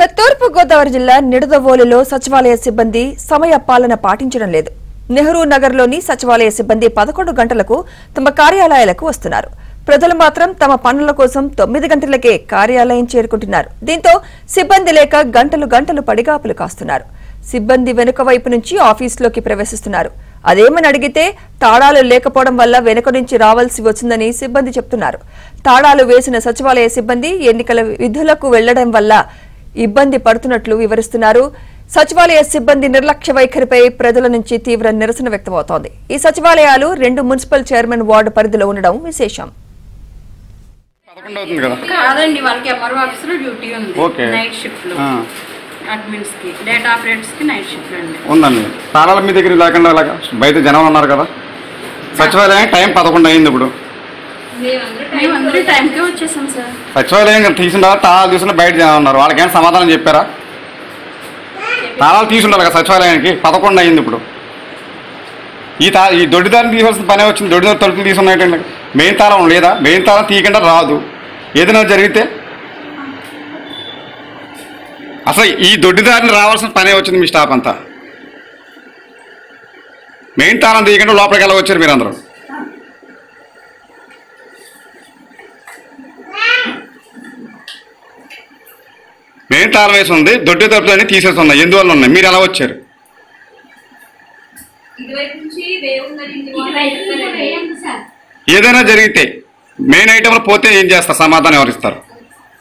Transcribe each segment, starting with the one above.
తూర్పు గోదావరి జిల్లా నిడదవోలులో సచివాలయ సిబ్బంది సమయ పాలన పాటించడం లేదు నెహ్రూ నగర్లోని సచివాలయ సిబ్బంది పదకొండు గంటలకు తమ కార్యాలయాలకు వస్తున్నారు ప్రజలు మాత్రం తమ పనుల కోసం తొమ్మిది గంటలకే కార్యాలయం చేరుకుంటున్నారు దీంతో సిబ్బంది లేక గంటలు గంటలు పడిగాపులు కాస్తున్నారు సిబ్బంది వెనుక వైపు నుంచి ఆఫీసులోకి ప్రవేశిస్తున్నారు అదేమని అడిగితే తాళాలు లేకపోవడం వల్ల వెనుక నుంచి రావాల్సి వచ్చిందని సిబ్బంది చెప్తున్నారు తాళాలు వేసిన సచివాలయ సిబ్బంది ఎన్నికల విధులకు వెళ్లడం వల్ల ఇబ్బంది పడుతున్నట్లు వివరిస్తున్నారు సచివాలయ సిబ్బంది నిర్లక్ష్య వైఖరిపై ప్రజల నుంచి తీవ్ర నిరసన వ్యక్తమవుతోంది ఈ సచివాలయాలు రెండు మున్సిపల్ చైర్మన్ వార్డు పరిధిలో ఉండడం విశేషం పదకొండు అవుతుంది కదా కాదండి వాళ్ళకి ఎంఆర్ఓ ఆఫీస్ లో డ్యూటీ ఉంది ఓకే. నైట్ షిఫ్ట్ లో ఆ, అడ్మిన్స్ కి డేటా ఆపరేటర్స్ కి నైట్ షిఫ్ట్ అండి ఉందండి తాళాల మీ దగ్గర లేకుండా ఇలాగా బయట జనం ఉన్నారు కదా సచివాలయం టైం పదకొండు అయింది ఇప్పుడు మేము అందరూ టైంకే వచ్చేసాం సార్ సచివాలయం తీసిన తర్వాత తాళాలు తీసుకుని బయట జనం ఉన్నారు వాళ్ళకి ఏమైనా సమాధానం చెప్పారా తాళాలు తీసుండాలి కదా సచివాలయానికి పదకొండు అయింది ఇప్పుడు ఈ తా ఈ దొడ్డిదారిని తీసుకోవాల్సిన పనే వచ్చింది దొడ్డిదారి తలుపులు తీసుకున్నట్టండి మెయిన్ తాళం లేదా మెయిన్ తాళం తీయకుండా రాదు ఏదైనా జరిగితే అసలు ఈ దొడ్డిదారిని రావాల్సిన పనే వచ్చింది మీ స్టాఫ్ అంతా మెయిన్ తాళం తీయకుండా లోపలికి ఎలా వచ్చారు మీరు అందరూ మెయిన్ తాళం వేసి ఉంది దొడ్డి తలుపులన్నీ తీసేసి ఉన్నాయి ఎందువల్ల ఉన్నాయి మీరు ఎలా వచ్చారు ఇటువైపు నుంచి వేవుందని ఇంటి వాళ్ళు సార్ ఏదైనా జరిగితే మెయిన్ ఐటెంలో పోతే ఏం చేస్తారు సమాధానం ఎవరు ఇస్తారు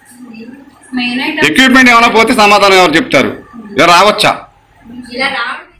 మెయిన్ ఐటమ్ ఎక్విప్మెంట్ ఏమైనా పోతే సమాధానం ఎవరు చెప్తారు ఎవరు రావచ్చా ఇలా రావడం